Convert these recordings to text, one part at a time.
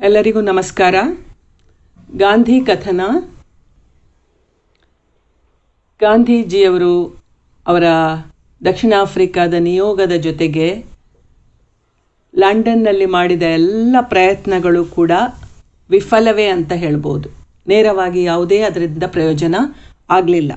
ಎಲ್ಲರಿಗೂ ನಮಸ್ಕಾರ ಗಾಂಧಿ ಕಥನ ಗಾಂಧೀಜಿಯವರು ಅವರ ದಕ್ಷಿಣ ಆಫ್ರಿಕಾದ ನಿಯೋಗದ ಜೊತೆಗೆ ಲಂಡನ್ನಲ್ಲಿ ಮಾಡಿದ ಎಲ್ಲ ಪ್ರಯತ್ನಗಳು ಕೂಡ ವಿಫಲವೇ ಅಂತ ಹೇಳ್ಬೋದು ನೇರವಾಗಿ ಯಾವುದೇ ಅದರಿಂದ ಪ್ರಯೋಜನ ಆಗಲಿಲ್ಲ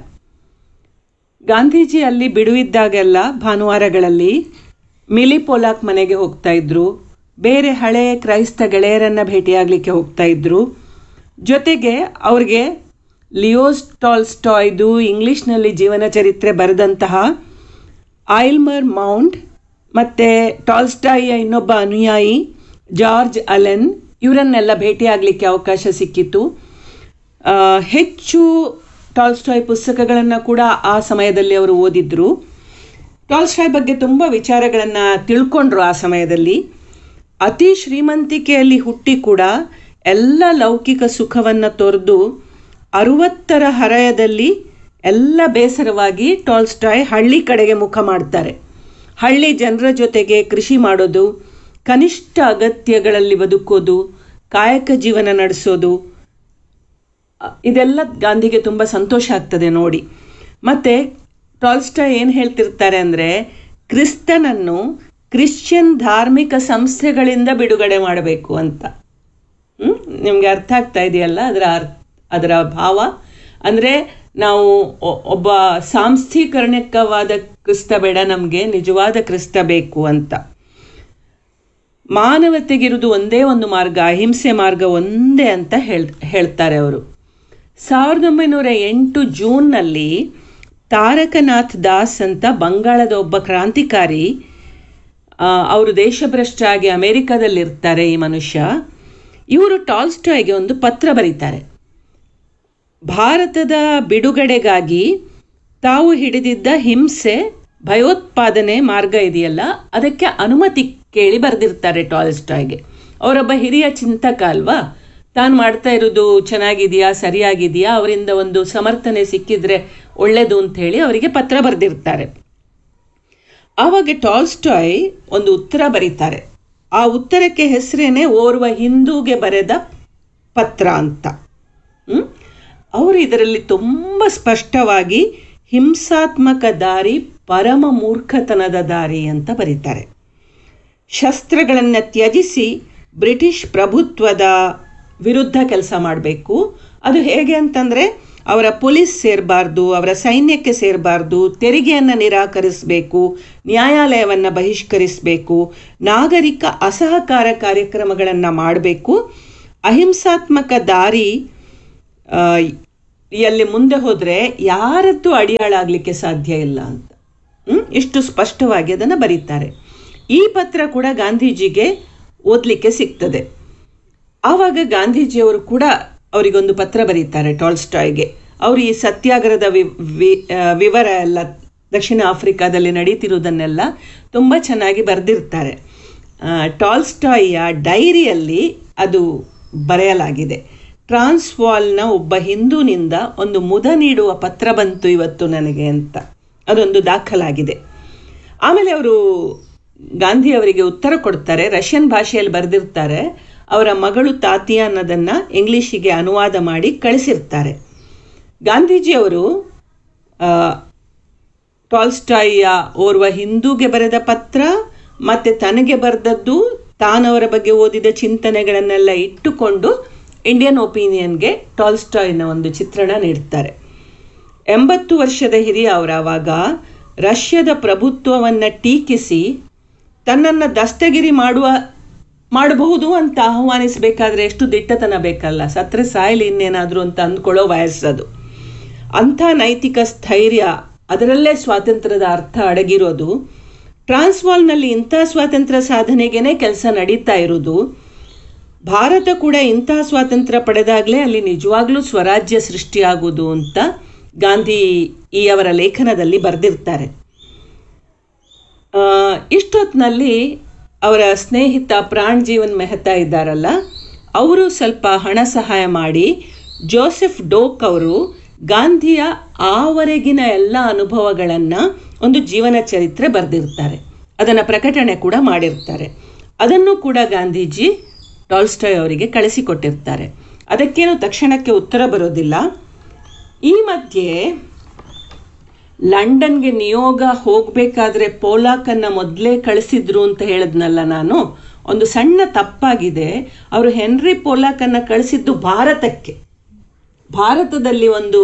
ಗಾಂಧೀಜಿ ಅಲ್ಲಿ ಬಿಡುವಿದ್ದಾಗೆಲ್ಲ ಭಾನುವಾರಗಳಲ್ಲಿ ಮಿಲಿ ಪೋಲಾಕ್ ಮನೆಗೆ ಹೋಗ್ತಾ ಇದ್ರು ಬೇರೆ ಹಳೆಯ ಕ್ರೈಸ್ತ ಗೆಳೆಯರನ್ನ ಭೇಟಿಯಾಗಲಿಕ್ಕೆ ಹೋಗ್ತಾ ಇದ್ರು ಜೊತೆಗೆ ಅವ್ರಿಗೆ ಲಿಯೋಸ್ ಟಾಲ್ಸ್ಟಾಯ್ದು ಇಂಗ್ಲಿಷ್ನಲ್ಲಿ ಜೀವನ ಚರಿತ್ರೆ ಬರೆದಂತಹ ಆಯಿಲ್ಮರ್ ಮೌಂಟ್ ಮತ್ತು ಟಾಲ್ಸ್ಟಾಯಿಯ ಇನ್ನೊಬ್ಬ ಅನುಯಾಯಿ ಜಾರ್ಜ್ ಅಲೆನ್ ಇವರನ್ನೆಲ್ಲ ಭೇಟಿಯಾಗಲಿಕ್ಕೆ ಅವಕಾಶ ಸಿಕ್ಕಿತು ಆ, ಹೆಚ್ಚು ಟಾಲ್ಸ್ಟಾಯ್ ಪುಸ್ತಕಗಳನ್ನು ಕೂಡ ಆ ಸಮಯದಲ್ಲಿ ಅವರು ಓದಿದ್ರು ಟಾಲ್ಸ್ಟಾಯ್ ಬಗ್ಗೆ ತುಂಬ ವಿಚಾರಗಳನ್ನು ತಿಳ್ಕೊಂಡ್ರು ಆ ಸಮಯದಲ್ಲಿ ಅತಿ ಶ್ರೀಮಂತಿಕೆಯಲ್ಲಿ ಹುಟ್ಟಿ ಕೂಡ ಎಲ್ಲ ಲೌಕಿಕ ಸುಖವನ್ನು ತೊರೆದು ಅರುವತ್ತರ ಹರೆಯದಲ್ಲಿ ಎಲ್ಲ ಬೇಸರವಾಗಿ ಟಾಲ್ಸ್ಟಾಯ್ ಹಳ್ಳಿ ಕಡೆಗೆ ಮುಖ ಮಾಡ್ತಾರೆ ಹಳ್ಳಿ ಜನರ ಜೊತೆಗೆ ಕೃಷಿ ಮಾಡೋದು ಕನಿಷ್ಠ ಅಗತ್ಯಗಳಲ್ಲಿ ಬದುಕೋದು ಕಾಯಕ ಜೀವನ ನಡೆಸೋದು ಇದೆಲ್ಲ ಗಾಂಧಿಗೆ ತುಂಬ ಸಂತೋಷ ಆಗ್ತದೆ ನೋಡಿ ಮತ್ತು ಟಾಲ್ಸ್ಟಾ ಏನು ಹೇಳ್ತಿರ್ತಾರೆ ಅಂದರೆ ಕ್ರಿಸ್ತನನ್ನು ಕ್ರಿಶ್ಚಿಯನ್ ಧಾರ್ಮಿಕ ಸಂಸ್ಥೆಗಳಿಂದ ಬಿಡುಗಡೆ ಮಾಡಬೇಕು ಅಂತ ಹ್ಮ್? ನಿಮ್ಗೆ ಅರ್ಥ ಆಗ್ತಾ ಇದೆಯಲ್ಲ ಅದರ ಅರ್ ಅದರ ಭಾವ ಅಂದರೆ ನಾವು ಒ- ಒಬ್ಬ ಸಾಂಸ್ಥೀಕರಣಕ್ಕವಾದ ಕ್ರಿಸ್ತ ಬೇಡ ನಮಗೆ ನಿಜವಾದ ಕ್ರಿಸ್ತ ಬೇಕು ಅಂತ ಮಾನವತೆಗಿರುವುದು ಒಂದೇ ಒಂದು ಮಾರ್ಗ ಅಹಿಂಸೆ ಮಾರ್ಗ ಒಂದೇ ಅಂತ ಹೇಳ್ ಹೇಳ್ತಾರೆ ಅವರು ಸಾವಿರದ ಒಂಬೈನೂರ ಎಂಟು ಜೂನ್ನಲ್ಲಿ ತಾರಕನಾಥ್ ದಾಸ್ ಅಂತ ಬಂಗಾಳದ ಒಬ್ಬ ಕ್ರಾಂತಿಕಾರಿ ಆ, ಅವರು ದೇಶಭ್ರಷ್ಟಾಗಿ ಅಮೆರಿಕದಲ್ಲಿರ್ತಾರೆ ಈ ಮನುಷ್ಯ ಇವರು ಟಾಲ್ಸ್ಟಾಯ್ಗೆ ಒಂದು ಪತ್ರ ಬರೀತಾರೆ ಭಾರತದ ಬಿಡುಗಡೆಗಾಗಿ ತಾವು ಹಿಡಿದಿದ್ದ ಹಿಂಸೆ ಭಯೋತ್ಪಾದನೆ ಮಾರ್ಗ ಇದೆಯಲ್ಲ ಅದಕ್ಕೆ ಅನುಮತಿ ಕೇಳಿ ಬರೆದಿರ್ತಾರೆ ಟಾಲ್ಸ್ಟಾಯ್ಗೆ ಅವರೊಬ್ಬ ಹಿರಿಯ ಚಿಂತಕ ಅಲ್ವಾ ತಾನು ಮಾಡ್ತಾ ಇರೋದು ಚೆನ್ನಾಗಿದೆಯಾ ಸರಿಯಾಗಿದೆಯಾ ಅವರಿಂದ ಒಂದು ಸಮರ್ಥನೆ ಸಿಕ್ಕಿದ್ರೆ ಒಳ್ಳೆಯದು ಅಂತ ಹೇಳಿ ಅವರಿಗೆ ಪತ್ರ ಬರೆದಿರ್ತಾರೆ ಆವಾಗ ಟಾಲ್ಸ್ಟಾಯ್ ಒಂದು ಉತ್ತರ ಬರೀತಾರೆ ಆ ಉತ್ತರಕ್ಕೆ ಹೆಸರೇನೆ ಓರ್ವ ಹಿಂದೂಗೆ ಬರೆದ ಪತ್ರ ಅಂತ ಹ್ಮ್? ಅವರು ಇದರಲ್ಲಿ ತುಂಬ ಸ್ಪಷ್ಟವಾಗಿ ಹಿಂಸಾತ್ಮಕ ದಾರಿ ಪರಮ ಮೂರ್ಖತನದ ದಾರಿ ಅಂತ ಬರೀತಾರೆ ಶಸ್ತ್ರಗಳನ್ನು ತ್ಯಜಿಸಿ ಬ್ರಿಟಿಷ್ ಪ್ರಭುತ್ವದ ವಿರುದ್ಧ ಕೆಲಸ ಮಾಡಬೇಕು ಅದು ಹೇಗೆ ಅಂತಂದರೆ ಅವರ ಪೊಲೀಸ್ ಸೇರಬಾರ್ದು ಅವರ ಸೈನ್ಯಕ್ಕೆ ಸೇರಬಾರ್ದು ತೆರಿಗೆಯನ್ನು ನಿರಾಕರಿಸಬೇಕು ನ್ಯಾಯಾಲಯವನ್ನು ಬಹಿಷ್ಕರಿಸಬೇಕು ನಾಗರಿಕ ಅಸಹಕಾರ ಕಾರ್ಯಕ್ರಮಗಳನ್ನು ಮಾಡಬೇಕು ಅಹಿಂಸಾತ್ಮಕ ದಾರಿ ಆ, ಎಲ್ಲಿ ಮುಂದೆ ಹೋದರೆ ಯಾರದ್ದು ಅಡಿಯಾಳಾಗಲಿಕ್ಕೆ ಸಾಧ್ಯ ಇಲ್ಲ ಅಂತ ಹ್ಮ್? ಇಷ್ಟು ಸ್ಪಷ್ಟವಾಗಿ ಅದನ್ನು ಬರೀತಾರೆ ಈ ಪತ್ರ ಕೂಡ ಗಾಂಧೀಜಿಗೆ ಓದಲಿಕ್ಕೆ ಸಿಗ್ತದೆ ಆವಾಗ ಗಾಂಧೀಜಿಯವರು ಕೂಡ ಅವರಿಗೊಂದು ಪತ್ರ ಬರೀತಾರೆ ಟಾಲ್ಸ್ಟಾಯ್ಗೆ ಅವರು ಈ ಸತ್ಯಾಗ್ರಹದ ವಿ ವಿ- ಆ, ವಿವರ ಎಲ್ಲ ದಕ್ಷಿಣ ಆಫ್ರಿಕಾದಲ್ಲಿ ನಡೀತಿರುವುದನ್ನೆಲ್ಲ ತುಂಬ ಚೆನ್ನಾಗಿ ಬರೆದಿರ್ತಾರೆ ಟಾಲ್ಸ್ಟಾಯಿಯ ಡೈರಿಯಲ್ಲಿ ಅದು ಬರೆಯಲಾಗಿದೆ ಟ್ರಾನ್ಸ್ವಾಲ್ನ ಒಬ್ಬ ಹಿಂದೂನಿಂದ ಒಂದು ಮುದ ನೀಡುವ ಪತ್ರ ಬಂತು ಇವತ್ತು ನನಗೆ ಅಂತ ಅದೊಂದು ದಾಖಲಾಗಿದೆ ಆಮೇಲೆ ಅವರು ಗಾಂಧಿ ಅವರಿಗೆ ಉತ್ತರ ಕೊಡ್ತಾರೆ ರಷ್ಯನ್ ಭಾಷೆಯಲ್ಲಿ ಬರೆದಿರ್ತಾರೆ ಅವರ ಮಗಳು ತಾತಿಯಾ ಅನ್ನೋದನ್ನು ಇಂಗ್ಲಿಷಿಗೆ ಅನುವಾದ ಮಾಡಿ ಕಳಿಸಿರ್ತಾರೆ ಗಾಂಧೀಜಿಯವರು ಆ, ಟಾಲ್ಸ್ಟಾಯಿಯ ಓರ್ವ ಹಿಂದೂಗೆ ಬರೆದ ಪತ್ರ ಮತ್ತು ತನಗೆ ಬರೆದದ್ದು ತಾನವರ ಬಗ್ಗೆ ಓದಿದ ಚಿಂತನೆಗಳನ್ನೆಲ್ಲ ಇಟ್ಟುಕೊಂಡು ಇಂಡಿಯನ್ ಒಪಿನಿಯನ್ಗೆ ಟಾಲ್ಸ್ಟಾಯ್ನ ಒಂದು ಚಿತ್ರಣ ನೀಡ್ತಾರೆ ಎಂಬತ್ತು ವರ್ಷದ ಹಿರಿಯ ಅವರು ಆವಾಗ ರಷ್ಯಾದ ಪ್ರಭುತ್ವವನ್ನು ಟೀಕಿಸಿ ತನ್ನನ್ನು ದಸ್ತಗಿರಿ ಮಾಡುವ ಮಾಡಬಹುದು ಅಂತ ಆಹ್ವಾನಿಸಬೇಕಾದ್ರೆ ಎಷ್ಟು ದಿಟ್ಟತನ ಬೇಕಲ್ಲ ಸತ್ರೆ ಸಾಯಲಿ ಇನ್ನೇನಾದರೂ ಅಂತ ಅಂದ್ಕೊಳ್ಳೋ ವಯಸ್ಸದು ಅಂಥ ನೈತಿಕ ಸ್ಥೈರ್ಯ ಅದರಲ್ಲೇ ಸ್ವಾತಂತ್ರ್ಯದ ಅರ್ಥ ಅಡಗಿರೋದು ಟ್ರಾನ್ಸ್ವಾಲ್ನಲ್ಲಿ ಇಂಥ ಸ್ವಾತಂತ್ರ್ಯ ಸಾಧನೆಗೇನೆ ಕೆಲಸ ನಡೀತಾ ಇರೋದು ಭಾರತ ಕೂಡ ಇಂತಹ ಸ್ವಾತಂತ್ರ್ಯ ಪಡೆದಾಗಲೇ ಅಲ್ಲಿ ನಿಜವಾಗ್ಲೂ ಸ್ವರಾಜ್ಯ ಸೃಷ್ಟಿಯಾಗುವುದು ಅಂತ ಗಾಂಧಿ ಈ ಅವರ ಲೇಖನದಲ್ಲಿ ಬರೆದಿರ್ತಾರೆ ಆ, ಇಷ್ಟೊತ್ತಿನಲ್ಲಿ ಅವರ ಸ್ನೇಹಿತ ಪ್ರಾಣ್ ಜೀವನ್ ಮೆಹ್ತಾ ಇದ್ದಾರಲ್ಲ ಅವರು ಸ್ವಲ್ಪ ಹಣ ಸಹಾಯ ಮಾಡಿ ಜೋಸೆಫ್ ಡೋಕ್ ಅವರು ಗಾಂಧಿಯ ಆವರೆಗಿನ ಎಲ್ಲ ಅನುಭವಗಳನ್ನು ಒಂದು ಜೀವನ ಚರಿತ್ರೆ ಬರೆದಿರ್ತಾರೆ ಅದನ್ನು ಪ್ರಕಟಣೆ ಕೂಡ ಮಾಡಿರ್ತಾರೆ ಅದನ್ನು ಕೂಡ ಗಾಂಧೀಜಿ ಟಾಲ್ಸ್ಟಾಯ್ ಅವರಿಗೆ ಕಳಿಸಿಕೊಟ್ಟಿರ್ತಾರೆ ಅದಕ್ಕೇನು ತಕ್ಷಣಕ್ಕೆ ಉತ್ತರ ಬರೋದಿಲ್ಲ ಈ ಮಧ್ಯೆ ಲಂಡನ್ಗೆ ನಿಯೋಗ ಹೋಗಬೇಕಾದ್ರೆ ಪೋಲಾಕನ್ನ ಮೊದಲೇ ಕಳಿಸಿದ್ರು ಅಂತ ಹೇಳಿದ್ನಲ್ಲ ನಾನು ಒಂದು ಸಣ್ಣ ತಪ್ಪಾಗಿದೆ ಅವರು ಹೆನ್ರಿ ಪೋಲಾಕನ್ನ ಕಳಿಸಿದ್ದು ಭಾರತಕ್ಕೆ ಭಾರತದಲ್ಲಿ ಒಂದು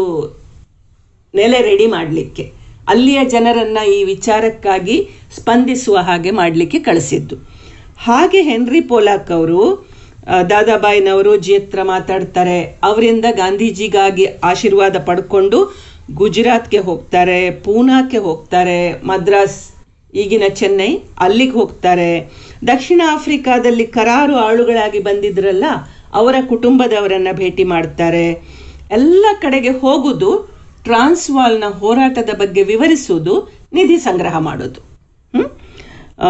ನೆಲೆ ರೆಡಿ ಮಾಡಲಿಕ್ಕೆ ಅಲ್ಲಿಯ ಜನರನ್ನ ಈ ವಿಚಾರಕ್ಕಾಗಿ ಸ್ಪಂದಿಸುವ ಹಾಗೆ ಮಾಡಲಿಕ್ಕೆ ಕಳಿಸಿದ್ದು ಹಾಗೆ ಹೆನ್ರಿ ಪೋಲಾಕ್ ಅವರು ಆ, ದಾದಾಬಾಯಿನವರು ಜಿ ಹತ್ರ ಮಾತಾಡ್ತಾರೆ ಅವರಿಂದ ಗಾಂಧೀಜಿಗಾಗಿ ಆಶೀರ್ವಾದ ಪಡ್ಕೊಂಡು ಗುಜರಾತ್ಗೆ ಹೋಗ್ತಾರೆ ಪೂನಾಕ್ಕೆ ಹೋಗ್ತಾರೆ ಮದ್ರಾಸ್ ಈಗಿನ ಚೆನ್ನೈ ಅಲ್ಲಿಗೆ ಹೋಗ್ತಾರೆ ದಕ್ಷಿಣ ಆಫ್ರಿಕಾದಲ್ಲಿ ಕರಾರು ಆಳುಗಳಾಗಿ ಬಂದಿದ್ರಲ್ಲ ಅವರ ಕುಟುಂಬದವರನ್ನ ಭೇಟಿ ಮಾಡ್ತಾರೆ ಎಲ್ಲ ಕಡೆಗೆ ಹೋಗುದು ಟ್ರಾನ್ಸ್ವಾಲ್ನ ಹೋರಾಟದ ಬಗ್ಗೆ ವಿವರಿಸುವುದು ನಿಧಿ ಸಂಗ್ರಹ ಮಾಡೋದು ಹ್ಮ್? ಆ,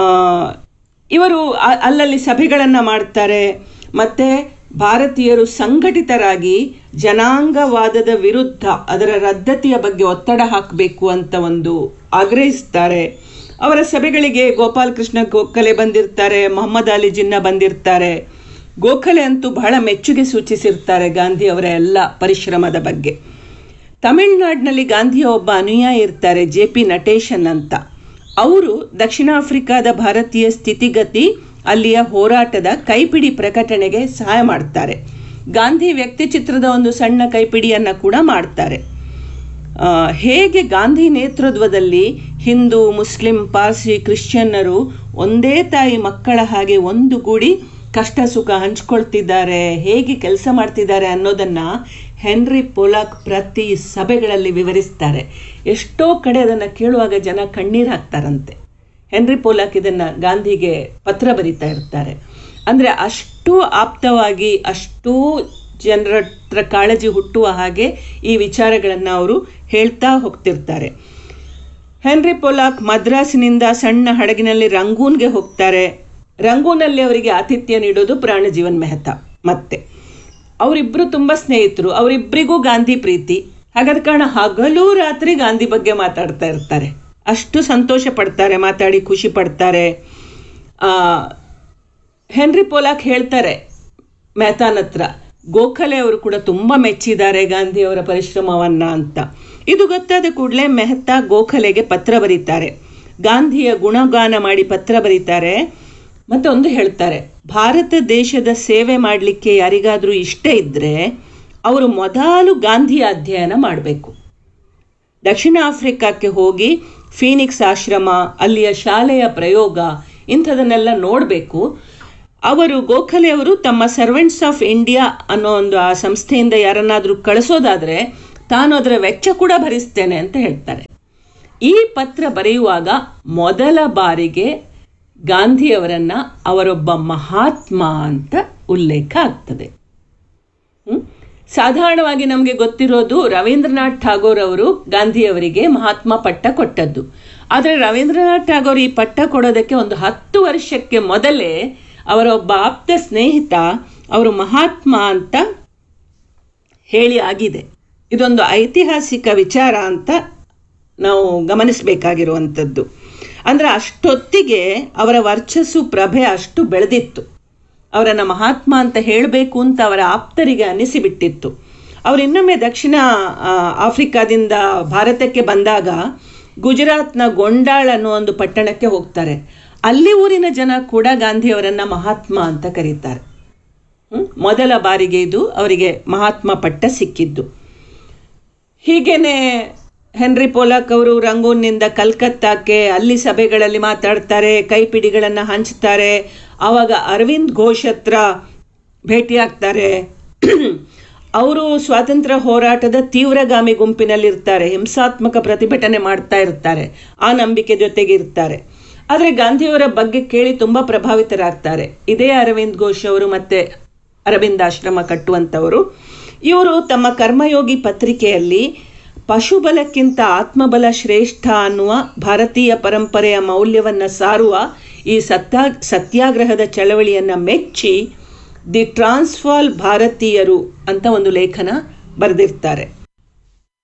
ಇವರು ಅ- ಅಲ್ಲಲ್ಲಿ ಸಭೆಗಳನ್ನು ಮಾಡ್ತಾರೆ ಮತ್ತೆ ಭಾರತೀಯರು ಸಂಘಟಿತರಾಗಿ ಜನಾಂಗವಾದದ ವಿರುದ್ಧ ಅದರ ರದ್ದತಿಯ ಬಗ್ಗೆ ಒತ್ತಡ ಹಾಕಬೇಕು ಅಂತ ಒಂದು ಆಗ್ರಹಿಸ್ತಾರೆ ಅವರ ಸಭೆಗಳಿಗೆ ಗೋಪಾಲ್ ಕೃಷ್ಣ ಗೋಖಲೆ ಬಂದಿರ್ತಾರೆ ಮೊಹಮ್ಮದ್ ಅಲಿ ಜಿನ್ನಾ ಬಂದಿರ್ತಾರೆ ಗೋಖಲೆ ಅಂತೂ ಬಹಳ ಮೆಚ್ಚುಗೆ ಸೂಚಿಸಿರ್ತಾರೆ ಗಾಂಧಿ ಅವರ ಎಲ್ಲ ಪರಿಶ್ರಮದ ಬಗ್ಗೆ ತಮಿಳುನಾಡಿನಲ್ಲಿ ಗಾಂಧಿಯ ಒಬ್ಬ ಅನುಯಾಯಿ ಇರ್ತಾರೆ ಜೆ ಪಿ ನಟೇಶನ್ ಅಂತ ಅವರು ದಕ್ಷಿಣ ಆಫ್ರಿಕಾದ ಭಾರತೀಯ ಸ್ಥಿತಿಗತಿ ಅಲ್ಲಿಯ ಹೋರಾಟದ ಕೈಪಿಡಿ ಪ್ರಕಟಣೆಗೆ ಸಹಾಯ ಮಾಡ್ತಾರೆ ಗಾಂಧಿ ವ್ಯಕ್ತಿಚಿತ್ರದ ಒಂದು ಸಣ್ಣ ಕೈಪಿಡಿಯನ್ನ ಕೂಡ ಮಾಡ್ತಾರೆ ಆ, ಹೇಗೆ ಗಾಂಧಿ ನೇತೃತ್ವದಲ್ಲಿ ಹಿಂದೂ ಮುಸ್ಲಿಂ ಪಾರ್ಸಿ ಕ್ರಿಶ್ಚಿಯನ್ನರು ಒಂದೇ ತಾಯಿ ಮಕ್ಕಳ ಹಾಗೆ ಒಂದು ಗೂಡಿ ಕಷ್ಟ ಸುಖ ಹಂಚ್ಕೊಳ್ತಿದ್ದಾರೆ ಹೇಗೆ ಕೆಲಸ ಮಾಡ್ತಿದ್ದಾರೆ ಅನ್ನೋದನ್ನ ಹೆನ್ರಿ ಪೋಲಾಕ್ ಪ್ರತಿ ಸಭೆಗಳಲ್ಲಿ ವಿವರಿಸ್ತಾರೆ ಎಷ್ಟೋ ಕಡೆ ಅದನ್ನು ಕೇಳುವಾಗ ಜನ ಕಣ್ಣೀರು ಹಾಕ್ತಾರಂತೆ ಹೆನ್ರಿ ಪೋಲಾಕ್ ಇದನ್ನ ಗಾಂಧಿಗೆ ಪತ್ರ ಬರಿತಾ ಇರ್ತಾರೆ ಅಂದ್ರೆ ಅಷ್ಟು ಆಪ್ತವಾಗಿ ಅಷ್ಟೂ ಜನರ ಹತ್ರ ಕಾಳಜಿ ಹುಟ್ಟುವ ಹಾಗೆ ಈ ವಿಚಾರಗಳನ್ನು ಅವರು ಹೇಳ್ತಾ ಹೋಗ್ತಿರ್ತಾರೆ ಹೆನ್ರಿ ಪೊಲಾಕ್ ಮದ್ರಾಸಿನಿಂದ ಸಣ್ಣ ಹಡಗಿನಲ್ಲಿ ರಂಗೂನ್ಗೆ ಹೋಗ್ತಾರೆ ರಂಗೂನಲ್ಲಿ ಅವರಿಗೆ ಆತಿಥ್ಯ ನೀಡೋದು ಪ್ರಾಣಜೀವನ್ ಮೆಹ್ತಾ ಮತ್ತೆ ಅವರಿಬ್ಬರು ತುಂಬ ಸ್ನೇಹಿತರು ಅವರಿಬ್ಬರಿಗೂ ಗಾಂಧಿ ಪ್ರೀತಿ ಹಾಗಾದ ಕಾರಣ ಹಗಲು ರಾತ್ರಿ ಗಾಂಧಿ ಬಗ್ಗೆ ಮಾತಾಡ್ತಾ ಇರ್ತಾರೆ ಅಷ್ಟು ಸಂತೋಷ ಪಡ್ತಾರೆ ಮಾತಾಡಿ ಖುಷಿ ಪಡ್ತಾರೆ ಆ, ಹೆನ್ರಿ ಪೋಲಾಕ್ ಹೇಳ್ತಾರೆ ಮೆಹತಾನ್ ಹತ್ರ ಗೋಖಲೆ ಅವರು ಕೂಡ ತುಂಬ ಮೆಚ್ಚಿದ್ದಾರೆ ಗಾಂಧಿ ಅವರ ಪರಿಶ್ರಮವನ್ನ ಅಂತ ಇದು ಗೊತ್ತಾದ ಕೂಡಲೇ ಮೆಹ್ತಾ ಗೋಖಲೆಗೆ ಪತ್ರ ಬರೀತಾರೆ ಗಾಂಧಿಯ ಗುಣಗಾನ ಮಾಡಿ ಪತ್ರ ಬರೀತಾರೆ ಮತ್ತೆ ಒಂದು ಹೇಳ್ತಾರೆ ಭಾರತ ದೇಶದ ಸೇವೆ ಮಾಡಲಿಕ್ಕೆ ಯಾರಿಗಾದರೂ ಇಷ್ಟ ಇದ್ದರೆ ಅವರು ಮೊದಲು ಗಾಂಧಿಯ ಅಧ್ಯಯನ ಮಾಡಬೇಕು ದಕ್ಷಿಣ ಆಫ್ರಿಕಾಕ್ಕೆ ಹೋಗಿ ಫೀನಿಕ್ಸ್ ಆಶ್ರಮ ಅಲ್ಲಿಯ ಶಾಲೆಯ ಪ್ರಯೋಗ ಇಂಥದನ್ನೆಲ್ಲ ನೋಡಬೇಕು ಅವರು ಗೋಖಲೆ ಅವರು ತಮ್ಮ ಸರ್ವೆಂಟ್ಸ್ ಆಫ್ ಇಂಡಿಯಾ ಅನ್ನೋ ಒಂದು ಆ ಸಂಸ್ಥೆಯಿಂದ ಯಾರನ್ನಾದರೂ ಕಳಿಸೋದಾದ್ರೆ ತಾನು ಅದರ ವೆಚ್ಚ ಕೂಡ ಭರಿಸ್ತೇನೆ ಅಂತ ಹೇಳ್ತಾರೆ ಈ ಪತ್ರ ಬರೆಯುವಾಗ ಮೊದಲ ಬಾರಿಗೆ ಗಾಂಧಿಯವರನ್ನ ಅವರೊಬ್ಬ ಮಹಾತ್ಮ ಅಂತ ಉಲ್ಲೇಖ ಆಗ್ತದೆ ಹ್ಮ್? ಸಾಧಾರಣವಾಗಿ ನಮಗೆ ಗೊತ್ತಿರೋದು ರವೀಂದ್ರನಾಥ್ ಠಾಗೋರ್ ಅವರು ಗಾಂಧಿಯವರಿಗೆ ಮಹಾತ್ಮ ಪಟ್ಟ ಕೊಟ್ಟದ್ದು ಆದರೆ ರವೀಂದ್ರನಾಥ್ ಠಾಗೋರ್ ಈ ಪಟ್ಟ ಕೊಡೋದಕ್ಕೆ ಒಂದು ಹತ್ತು ವರ್ಷಕ್ಕೆ ಮೊದಲೇ ಅವರ ಒಬ್ಬ ಆಪ್ತ ಸ್ನೇಹಿತ ಅವರು ಮಹಾತ್ಮ ಅಂತ ಹೇಳಿ ಆಗಿದೆ ಇದೊಂದು ಐತಿಹಾಸಿಕ ವಿಚಾರ ಅಂತ ನಾವು ಗಮನಿಸಬೇಕಾಗಿರುವಂಥದ್ದು ಅಂದರೆ ಅಷ್ಟೊತ್ತಿಗೆ ಅವರ ವರ್ಚಸ್ಸು ಪ್ರಭೆ ಅಷ್ಟು ಬೆಳೆದಿತ್ತು ಅವರನ್ನು ಮಹಾತ್ಮ ಅಂತ ಹೇಳಬೇಕು ಅಂತ ಅವರ ಆಪ್ತರಿಗೆ ಅನಿಸಿಬಿಟ್ಟಿತ್ತು ಅವರು ಇನ್ನೊಮ್ಮೆ ದಕ್ಷಿಣ ಆ, ಆಫ್ರಿಕಾದಿಂದ ಭಾರತಕ್ಕೆ ಬಂದಾಗ ಗುಜರಾತ್ನ ಗೊಂಡಾಳ್ ಅನ್ನೋ ಒಂದು ಪಟ್ಟಣಕ್ಕೆ ಹೋಗ್ತಾರೆ ಅಲ್ಲಿ ಊರಿನ ಜನ ಕೂಡ ಗಾಂಧಿಯವರನ್ನ ಮಹಾತ್ಮ ಅಂತ ಕರೀತಾರೆ ಹ್ಮ್? ಮೊದಲ ಬಾರಿಗೆ ಇದು ಅವರಿಗೆ ಮಹಾತ್ಮ ಪಟ್ಟ ಸಿಕ್ಕಿದ್ದು ಹೀಗೇನೆ ಹೆನ್ರಿ ಪೋಲಾಕ್ ಅವರು ರಂಗೂನ್ನಿಂದ ಕಲ್ಕತ್ತಾಕ್ಕೆ ಅಲ್ಲಿ ಸಭೆಗಳಲ್ಲಿ ಮಾತಾಡ್ತಾರೆ ಕೈಪಿಡಿಗಳನ್ನು ಹಂಚ್ತಾರೆ ಆವಾಗ ಅರವಿಂದ್ ಘೋಷ್ ಹತ್ರ ಭೇಟಿಯಾಗ್ತಾರೆ ಅವರು ಸ್ವಾತಂತ್ರ್ಯ ಹೋರಾಟದ ತೀವ್ರಗಾಮಿ ಗುಂಪಿನಲ್ಲಿರ್ತಾರೆ ಹಿಂಸಾತ್ಮಕ ಪ್ರತಿಭಟನೆ ಮಾಡ್ತಾ ಇರ್ತಾರೆ ಆ ನಂಬಿಕೆ ಜೊತೆಗೆ ಇರ್ತಾರೆ ಆದರೆ ಗಾಂಧಿಯವರ ಬಗ್ಗೆ ಕೇಳಿ ತುಂಬ ಪ್ರಭಾವಿತರಾಗ್ತಾರೆ ಇದೇ ಅರವಿಂದ್ ಘೋಷ್ ಅವರು ಮತ್ತೆ ಅರವಿಂದ್ ಆಶ್ರಮ ಕಟ್ಟುವಂಥವರು ಇವರು ತಮ್ಮ ಕರ್ಮಯೋಗಿ ಪತ್ರಿಕೆಯಲ್ಲಿ ಪಶುಬಲಕ್ಕಿಂತ ಆತ್ಮಬಲ ಶ್ರೇಷ್ಠ ಅನ್ನುವ ಭಾರತೀಯ ಪರಂಪರೆಯ ಮೌಲ್ಯವನ್ನು ಸಾರುವ ಈ ಸತ್ಯಾ ಸತ್ಯಾಗ್ರಹದ ಚಳವಳಿಯನ್ನು ಮೆಚ್ಚಿ ದಿ ಟ್ರಾನ್ಸ್ಫಾಲ್ ಭಾರತೀಯರು ಅಂತ ಒಂದು ಲೇಖನ ಬರೆದಿರ್ತಾರೆ